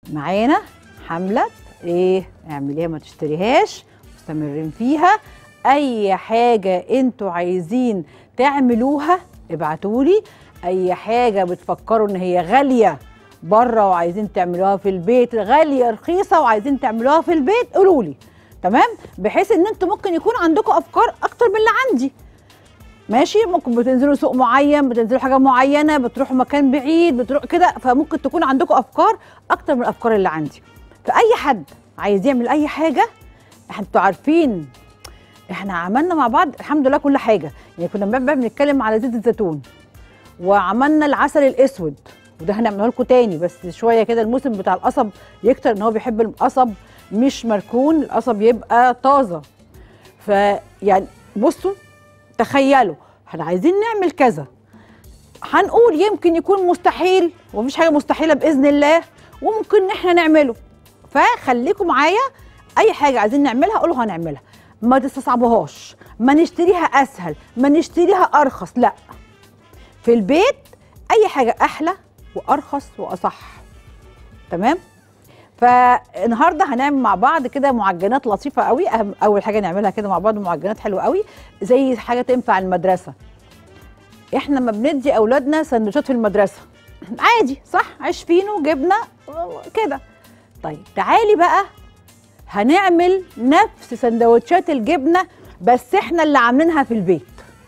معانا حمله ايه اعمليها ما تشتريهاش مستمرين فيها اي حاجه انتوا عايزين تعملوها ابعتولي اي حاجه بتفكروا ان هي غاليه بره وعايزين تعملوها في البيت غاليه رخيصه وعايزين تعملوها في البيت قولوا لي تمام بحيث ان انتوا ممكن يكون عندكم افكار اكتر من اللي عندي ماشي ممكن بتنزلوا سوق معين بتنزلوا حاجه معينه بتروحوا مكان بعيد بتروح كده فممكن تكون عندكم افكار اكتر من الافكار اللي عندي فاي حد عايز يعمل اي حاجه انتوا عارفين احنا عملنا مع بعض الحمد لله كل حاجه يعني كنا بقى بنتكلم على زيت الزيتون وعملنا العسل الاسود وده هنعمله لكم تاني بس شويه كده الموسم بتاع القصب يكتر ان هو بيحب القصب مش مركون القصب يبقى طازه فيعني بصوا تخيلوا احنا عايزين نعمل كذا هنقول يمكن يكون مستحيل ومفيش حاجه مستحيله باذن الله وممكن ان احنا نعمله فخليكم معايا اي حاجه عايزين نعملها قولوا هنعملها ما تستصعبوهاش ما نشتريها اسهل ما نشتريها ارخص لا في البيت اي حاجه احلى وارخص واصح تمام فالنهارده هنعمل مع بعض كده معجنات لطيفه قوي أهم اول حاجه نعملها كده مع بعض معجنات حلوه قوي زي حاجه تنفع المدرسه احنا ما بندي اولادنا سندوتشات في المدرسه عادي صح عيش فينو جبنه كده طيب تعالي بقى هنعمل نفس سندوتشات الجبنه بس احنا اللي عاملينها في البيت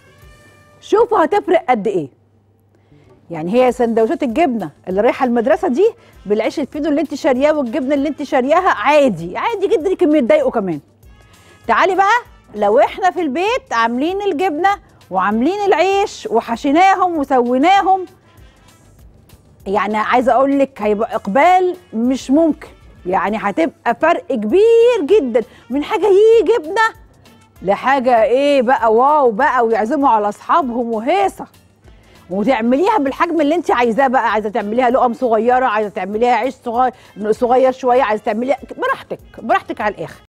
شوفوا هتفرق قد ايه يعني هي سندوتشات الجبنه اللي رايحه المدرسه دي بالعيش الفينو اللي انت شارياه والجبنه اللي انت شارياها عادي عادي جدا يمكن يتضايقوا كمان تعالي بقى لو احنا في البيت عاملين الجبنه وعاملين العيش وحشيناهم وسويناهم يعني عايزه اقول لك هيبقى اقبال مش ممكن يعني هتبقى فرق كبير جدا من حاجه هي جبنه لحاجه ايه بقى واو بقى ويعزموا على اصحابهم وهيصه وتعمليها بالحجم اللي انت عايزاه بقى عايزه تعمليها لقم صغيره عايزه تعمليها عيش صغير صغير شويه عايزه تعمليها براحتك براحتك على الاخر